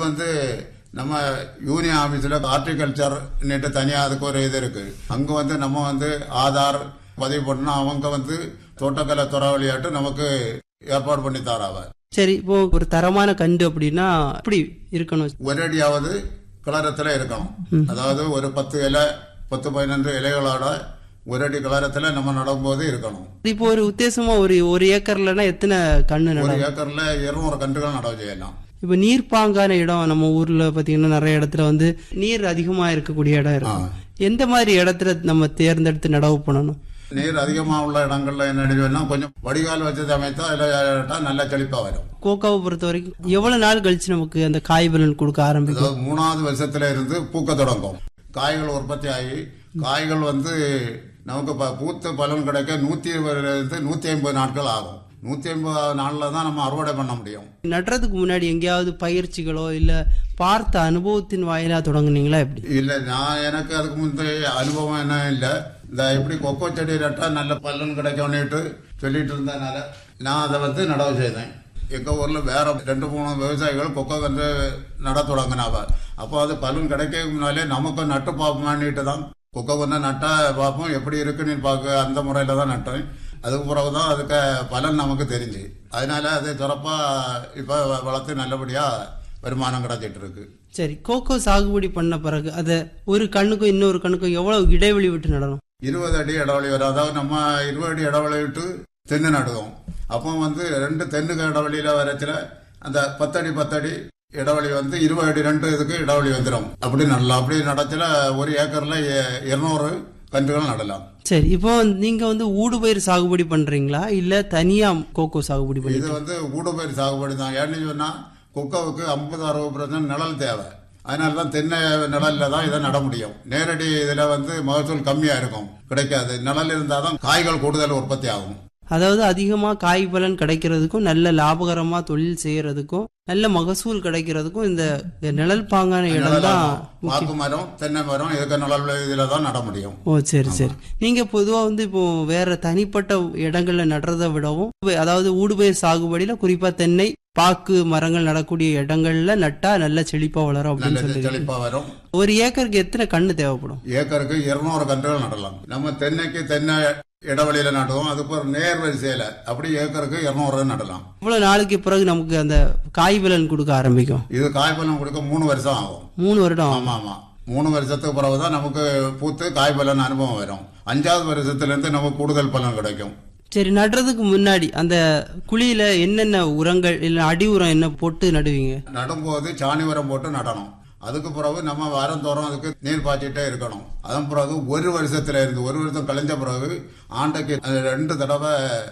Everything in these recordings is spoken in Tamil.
வந்து நம்ம யூனியன் ஆபீஸ்ல ஹார்டிகல்ச்சர் நேற்று தனியா அதுக்கு ஒரு இது இருக்கு அங்க வந்து நம்ம வந்து ஆதார் பதிவு பண்ணா அவங்க வந்து தோட்டக்கலை துறை வழியாட்டு நமக்கு ஏற்பாடு பண்ணி தராவ சரி இப்போ ஒரு தரமான கண்டு அப்படின்னா எப்படி இருக்கணும் ஒரடியாவது கிளறத்துல இருக்கணும் அதாவது ஒரு பத்து இலை பத்து பதினஞ்சு இலைகளோட ஒரு அடி கிளறத்துல நம்ம நடும்போது இருக்கணும் இப்போ ஒரு உத்தேசமா ஒரு ஒரு ஏக்கர்லனா எத்தனை கண்ணு ஒரு நடும் ஏக்கர்ல இருநூறு கன்றுகள் நடவு செய்யலாம் இப்போ நீர்ப்பாங்கான இடம் நம்ம ஊர்ல பாத்தீங்கன்னா நிறைய இடத்துல வந்து நீர் அதிகமா இருக்கக்கூடிய இடம் இருக்கும் எந்த மாதிரி இடத்துல நம்ம தேர்ந்தெடுத்து நடவு பண்ணணும் நீர் அதிகமா உள்ள இடங்கள்ல என்ன அடிச்சுன்னா கொஞ்சம் வடிகால் வச்சது அமைத்தா இல்ல நல்ல செழிப்பா வரும் கோக்காவை பொறுத்த வரைக்கும் எவ்வளவு நாள் கழிச்சு நமக்கு அந்த காய் பலன் கொடுக்க ஆரம்பிக்கும் அதாவது மூணாவது வருஷத்துல இருந்து பூக்க தொடங்கும் காய்கள் உற்பத்தி ஆகி காய்கள் வந்து நமக்கு ப- பூத்த பலன் கிடைக்க நூத்தி இருந்து நூத்தி ஐம்பது நாட்கள் ஆகும் நூத்தி ஐம்பது நாள்ல தான் நம்ம அறுவடை பண்ண முடியும் நடுறதுக்கு முன்னாடி எங்கேயாவது பயிற்சிகளோ இல்ல பார்த்த அனுபவத்தின் வாயிலா தொடங்குனீங்களா எப்படி இல்ல நான் எனக்கு அதுக்கு முந்தைய அனுபவம் என்ன இல்ல இந்த எப்படி கொக்கோ செடி நட்டா நல்ல பலன் கிடைக்கும்னுட்டு சொல்லிட்டு இருந்ததுனால நான் அதை வந்து நடவு செய்தேன் எங்க ஊர்ல வேற ரெண்டு மூணு விவசாயிகள் கொக்கோ வந்து நட தொடங்கினாவ அப்போ அது பலன் கிடைக்க முன்னாலே நமக்கு நட்டு பார்ப்போமான்னுட்டு தான் கொக்கோ வந்து நட்டா பார்ப்போம் எப்படி இருக்குன்னு பார்க்க அந்த முறையில தான் நட்டேன் அதுக்கு பிறகுதான் அதுக்கு பலன் நமக்கு தெரிஞ்சு அதனால அது சிறப்பா இப்ப வளர்த்து நல்லபடியா வருமானம் கிடைச்சிட்டு இருக்கு சரி கோகோ சாகுபடி பண்ண பிறகு அதை ஒரு கண்ணுக்கும் இன்னொரு கண்ணுக்கும் எவ்வளவு இடைவெளி விட்டு நடணும் இருபது அடி இடைவெளி வரும் அதாவது நம்ம இருபது அடி இடைவெளி விட்டு தென்னை நடுவோம் அப்போ வந்து ரெண்டு தென்னுக்கு இடைவெளியில வரச்சுல அந்த பத்தடி பத்தடி இடைவெளி வந்து இருபது அடி ரெண்டு இதுக்கு இடைவெளி வந்துடும் அப்படி நடலாம் அப்படி நடச்சுல ஒரு ஏக்கர்ல எ- இருநூறு கன்றுகள் நடலாம் சரி இப்போ நீங்க வந்து ஊடுபயிர் சாகுபடி பண்றீங்களா இல்ல தனியா கோகோ சாகுபடி பண்ணி இது வந்து ஊடுபயிர் சாகுபடி தான் ஏன்னு சொன்னா கொக்கோவுக்கு ஐம்பது அறுபது பர்சன்ட் நிழல் தேவை அதனால தான் தென்னை நிழல்ல தான் இதை நட முடியும் நேரடி இதுல வந்து மகசூல் கம்மியா இருக்கும் கிடைக்காது நிழல் இருந்தால் தான் காய்கள் கூடுதல் உற்பத்தி ஆகும் அதாவது அதிகமா காய் பலன் கிடைக்கிறதுக்கும் நல்ல லாபகரமா தொழில் செய்யறதுக்கும் நல்ல மகசூல் கிடைக்கிறதுக்கும் இந்த நிழல் பாங்கான இடம் தான் வாக்கு மரம் தென்னை மரம் இதுக்கு நிழல் இதுல தான் நட முடியும் ஓ சரி சரி நீங்க பொதுவா வந்து இப்போ வேற தனிப்பட்ட இடங்கள்ல நடுறதை விடவும் அதாவது ஊடுபயிர் சாகுபடியில குறிப்பா தென்னை பாக்கு மரங்கள் நடக்கூடிய இடங்கள்ல நட்டா நல்ல செழிப்பா வளரும் அப்படின்னு நல்ல சொல்லுங்க செழிப்பா வரும் ஒரு ஏக்கருக்கு எத்தனை கண்ணு தேவைப்படும் ஏக்கருக்கு இருநூறு கன்றுகள் நடலாம் நம்ம தென்னைக்கு தென்னை இடைவெளியில நடுவோம் அதுக்கு ஒரு நேர் வரிசையில அப்படி ஏக்கருக்கு இருநூறு நடலாம் இவ்வளவு நாளைக்கு பிறகு நமக்கு அந்த காய் பலன் கொடுக்க ஆரம்பிக்கும் இது காய்பலம் கொடுக்க மூணு வருஷம் ஆகும் மூணு வருடம் ஆகும். ஆமா ஆமா மூணு வருஷத்துக்கு பிறகுதான் நமக்கு பூத்து காய் பலன் அனுபவம் வரும் அஞ்சாவது வருஷத்துல இருந்து நமக்கு கூடுதல் பலன் கிடைக்கும் சரி நடுறதுக்கு முன்னாடி அந்த குழியில என்னென்ன உரங்கள் இல்ல அடி உரம் என்ன போட்டு நடுவீங்க நடும்போது சாணி உரம் போட்டு நடணும் அதுக்கு பிறகு நம்ம வாரந்தோறும் அதுக்கு நீர் பாய்ச்சிட்டே இருக்கணும் அதன் பிறகு ஒரு வருஷத்துல இருந்து ஒரு வருஷம் கழிஞ்ச பிறகு ஆண்டைக்கு அஹ், ரெண்டு தடவை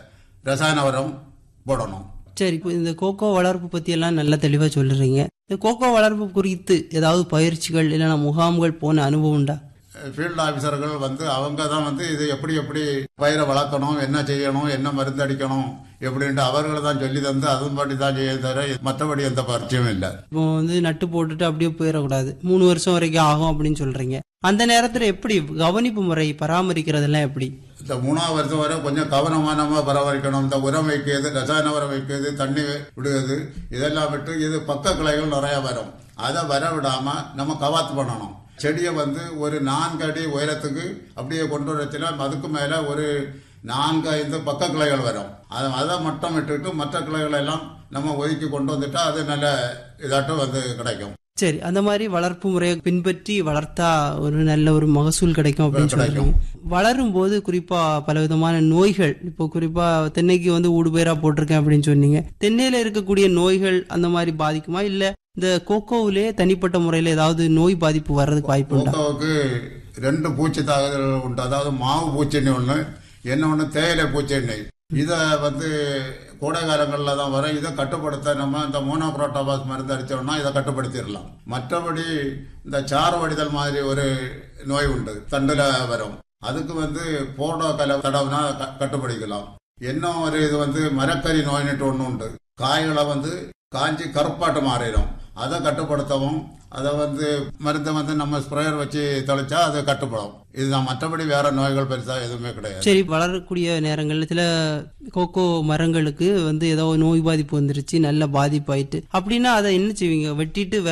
ரசாயன உரம் போடணும் சரி இப்போ இந்த கோகோ வளர்ப்பு பத்தி எல்லாம் நல்லா தெளிவா சொல்றீங்க இந்த கோகோ வளர்ப்பு குறித்து ஏதாவது பயிற்சிகள் இல்லைன்னா முகாம்கள் போன அனுபவம் உண்டா ஃபீல்டு ஆபீசர்கள் வந்து அவங்க தான் வந்து இது எப்படி எப்படி பயிரை வளர்க்கணும் என்ன செய்யணும் என்ன மருந்து அடிக்கணும் எப்படின்ட்டு அவர்கள் தான் சொல்லி தந்து அதன்படி தான் செய்ய தவிர மற்றபடி எந்த பரிச்சயமும் இல்லை இப்போ வந்து நட்டு போட்டுட்டு அப்படியே போயிடக்கூடாது மூணு வருஷம் வரைக்கும் ஆகும் அப்படின்னு சொல்றீங்க அந்த நேரத்துல எப்படி கவனிப்பு முறை பராமரிக்கிறதெல்லாம் எப்படி இந்த மூணாவது வருஷம் வரை கொஞ்சம் கவனமா நம்ம பராமரிக்கணும் இந்த உரம் வைக்கிறது ரசாயன உரம் வைக்கிறது தண்ணி விடுவது இதெல்லாம் விட்டு இது பக்க கிளைகள் நிறைய வரும் அதை வர விடாம நம்ம கவாத்து பண்ணணும் செடியை வந்து ஒரு நான்கு அடி உயரத்துக்கு அப்படியே கொண்டு வரச்சுன்னா அதுக்கு மேல ஒரு நான்கு ஐந்து பக்க கிளைகள் வரும் அதை அதை மட்டும் விட்டுட்டு மற்ற கிளைகளை எல்லாம் நம்ம ஒதுக்கி கொண்டு வந்துட்டா அது நல்ல இதாட்டம் வந்து கிடைக்கும் சரி அந்த மாதிரி வளர்ப்பு முறையை பின்பற்றி வளர்த்தா ஒரு நல்ல ஒரு மகசூல் கிடைக்கும் அப்படின்னு சொல்றீங்க வளரும் போது குறிப்பா பல விதமான நோய்கள் இப்போ குறிப்பா தென்னைக்கு வந்து ஊடுபயிரா போட்டிருக்கேன் அப்படின்னு சொன்னீங்க தென்னையில இருக்கக்கூடிய நோய்கள் அந்த மாதிரி பாதிக்குமா இல்ல இந்த கோகோவிலே தனிப்பட்ட முறையில ஏதாவது நோய் பாதிப்பு வர்றதுக்கு வாய்ப்பு உண்டா கோகோவுக்கு ரெண்டு பூச்சி தாக்குதல் உண்டு அதாவது மாவு பூச்செண்ணி ஒன்று என்ன ஒன்று தேயிலை பூச்செண்ணி இதை வந்து கோடை காலங்களில் தான் வரும் இதை கட்டுப்படுத்த நம்ம இந்த மோனோக்ரோட்டோபாஸ் மருந்து அடிச்சோம்னா இதை கட்டுப்படுத்திடலாம் மற்றபடி இந்த சாறு வடிதல் மாதிரி ஒரு நோய் உண்டு தண்டுல வரும் அதுக்கு வந்து போடோ கலை தடவுனா க- கட்டுப்படுத்திக்கலாம் இன்னும் ஒரு இது வந்து மரக்கறி நோய்னுட்டு ஒன்று உண்டு காய்களை வந்து காஞ்சி கருப்பாட்டு மாறிடும் அதை கட்டுப்படுத்தவும் அதை வந்து மருந்தை வந்து நம்ம ஸ்ப்ரேயர் வச்சு தெளிச்சா அது கட்டுப்படும் இதுதான் மற்றபடி வேற நோய்கள் பெருசா எதுவுமே கிடையாது சரி வளரக்கூடிய நேரங்கள்ல சில கோகோ மரங்களுக்கு வந்து ஏதோ நோய் பாதிப்பு வந்துருச்சு நல்ல பாதிப்பு ஆயிட்டு அப்படின்னா அதை என்ன செய்வீங்க வெட்டிட்டு